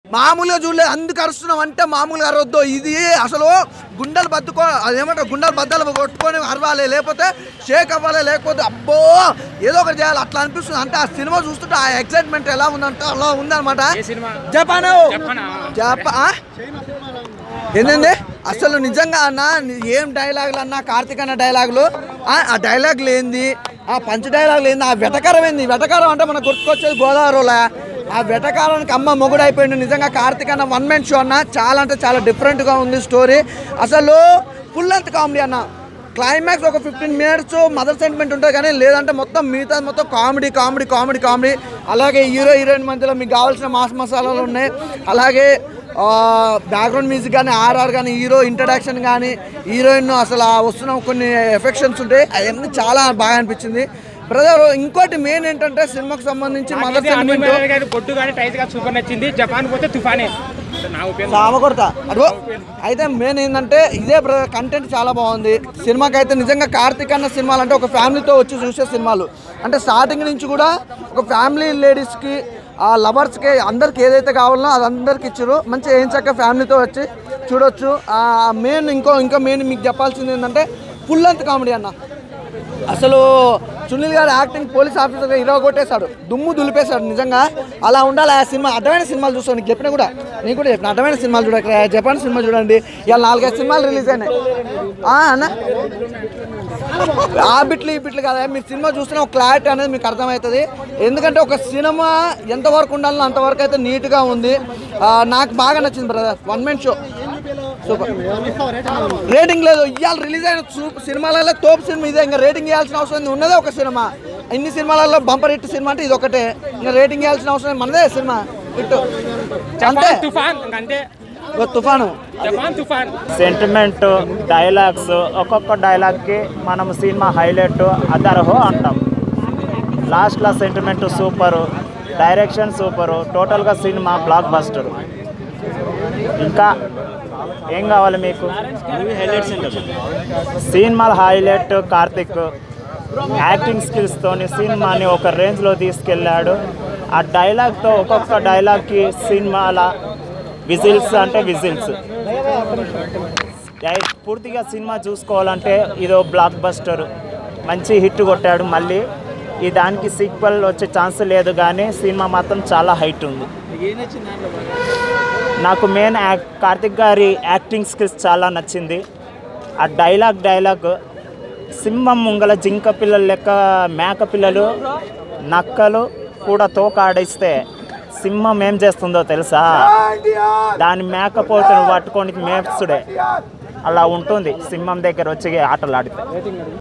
మామూలుగా చూడలేదు అందుకు అరుస్తున్నాం అంటే మామూలుగా అరవద్దు ఇది అసలు గుండెలు బద్దుకో అదేమంటారు గుండెలు బద్దలు కొట్టుకొని అరవాలి లేకపోతే షేక్ అవ్వాలి లేకపోతే అబ్బో ఏదో ఒకటి చేయాలి అట్లా అనిపిస్తుంది అంటే ఆ సినిమా చూస్తుంటే ఆ ఎక్సైట్మెంట్ ఎలా ఉందంటే అలా ఉందన్నమాట ఏ సినిమా జపాన్ చెప్పనా జప ఆ? ఏంటండి అసలు నిజంగా అన్న ని- ఏం డైలాగులు అన్న కార్తీక్ అన్న డైలాగులు ఆ ఆ డైలాగులు ఏంది ఆ పంచ డైలాగులు ఏంది ఆ వెటకారం ఏంది వెటకారం అంటే మనకు గుర్తుకొచ్చేది గోదావరిలో ఆ వెటకారానికి అమ్మ మొగుడు అయిపోయింది నిజంగా కార్తీక్ అన్న వన్ మ్యాన్ షో అన్న చాలా అంటే చాలా డిఫరెంట్గా ఉంది స్టోరీ అసలు ఫుల్ లెంత్ కామెడీ అన్న క్లైమాక్స్ ఒక ఫిఫ్టీన్ మినిట్స్ మదర్ సెంటిమెంట్ ఉంటుంది కానీ లేదంటే మొత్తం మిగతా మొత్తం కామెడీ కామెడీ కామెడీ కామెడీ అలాగే హీరో హీరోయిన్ మధ్యలో మీకు కావాల్సిన మాస్ మసాలాలు ఉన్నాయి అలాగే బ్యాక్గ్రౌండ్ మ్యూజిక్ కానీ ఆర్ఆర్ కానీ హీరో ఇంట్రడక్షన్ కానీ హీరోయిన్ అసలు ఆ వస్తున్న కొన్ని ఎఫెక్షన్స్ ఉంటాయి అవన్నీ చాలా బాగా అనిపించింది బ్రదర్ ఇంకోటి మెయిన్ ఏంటంటే సినిమాకి సంబంధించి మదర్ నాకైతే అన్ని సెంటిమెంట్ మేళాలు కానీ పొట్టు కానీ టైట్ గా సూపర్ నచ్చింది జపాన్ పోతే తుఫానే నా ఒపీనియన్ సామ కొడతా అడుగు అయితే మెయిన్ ఏంటంటే ఇదే కంటెంట్ చాలా బాగుంది సినిమాకి అయితే నిజంగా కార్తీక్ అన్న సినిమాలు అంటే ఒక ఫ్యామిలీతో వచ్చి చూసే సినిమాలు అంటే స్టార్టింగ్ నుంచి కూడా ఒక ఫ్యామిలీ లేడీస్కి ఆ లవర్స్కి అందరికి ఏదైతే కావాలనో అది అందరికి ఇచ్చారు మంచిగా ఏం చక్క ఫ్యామిలీతో వచ్చి చూడొచ్చు ఆ మెయిన్ ఇంకో ఇంకా మెయిన్ మీకు చెప్పాల్సింది ఏంటంటే ఫుల్ లెంత్ కామెడీ అన్న అసలు సునీల్ గారు యాక్టింగ్ పోలీస్ ఆఫీసర్గా ఇరవ కొట్టేశాడు దుమ్ము దులిపేశాడు నిజంగా అలా ఉండాలి ఆ సినిమా అడ్డమైన సినిమాలు చూస్తాను నీకు చెప్పినా కూడా నీకు కూడా చెప్పిన అడ్డమైన సినిమాలు చూడక జపాన్ సినిమా చూడండి ఇవాళ నాలుగైదు సినిమాలు రిలీజ్ అయినాయి ఆ, అన్న ఆ బిట్లు ఈ బిట్లు కదా మీరు సినిమా చూస్తున్న ఒక క్లారిటీ అనేది మీకు అర్థమవుతుంది ఎందుకంటే ఒక సినిమా ఎంతవరకు ఉండాలో అంతవరకు అయితే నీట్గా ఉంది ఆ, నాకు బాగా నచ్చింది brother one men show super rating లేదు ఇవాళ రిలీజ్ అయిన సూపర్ సినిమాలలో తోపు సినిమా ఇదే ఇంకా రేటింగ్ ఇవ్వాల్సిన అవసరం ఉంది ఉన్నదే ఒక సినిమా ఇన్ని సినిమాలలో బంపర్ హిట్ సినిమా అంటే ఇది ఒకటే ఇంకా రేటింగ్ ఇవ్వాల్సిన అవసరం లేదు. మనదే సినిమా హిట్ అంతే జపాన్ తుఫాన్ ఇంక అంతే ఓ తుఫాను జపాన్ తుఫాన్ సెంటిమెంట్ డైలాగ్స్ ఒక్కొక్క డైలాగ్కి మనం సినిమా హైలైట్ అదర్హో అంటాం లాస్ట్లో సెంటిమెంట్ సూపరు డైరెక్షన్ సూపరు టోటల్గా సినిమా బ్లాక్ బస్టర్ ఇంకా ఏం కావాలి మీకు సినిమా హైలైట్ కార్తిక్ యాక్టింగ్ స్కిల్స్తోని సినిమాని ఒక రేంజ్లో తీసుకెళ్ళాడు ఆ డైలాగ్తో ఒక్కొక్క డైలాగ్కి సినిమాల విజిల్స్ అంటే విజిల్స్ ఐ- పూర్తిగా సినిమా చూసుకోవాలంటే ఇదో బ్లాక్ బస్టర్ మంచి హిట్ కొట్టాడు మళ్ళీ ఈ దానికి సీక్వెల్ వచ్చే ఛాన్స్ లేదు కానీ సినిమా మాత్రం చాలా హైట్ ఉంది నాకు మెయిన్ యాక్ కార్తిక్ గారి యాక్టింగ్ స్కిల్స్ చాలా నచ్చింది ఆ డైలాగ్ డైలాగ్ సింహం ముంగల జింక పిల్లలు లెక్క మేక పిల్లలు నక్కలు కూడా తోక ఆడిస్తే సింహం ఏం చేస్తుందో తెలుసా దాని మేకపోతును పట్టుకొని మేపుసుడే అలా ఉంటుంది సింహం దగ్గర వచ్చి ఆటలు ఆడితే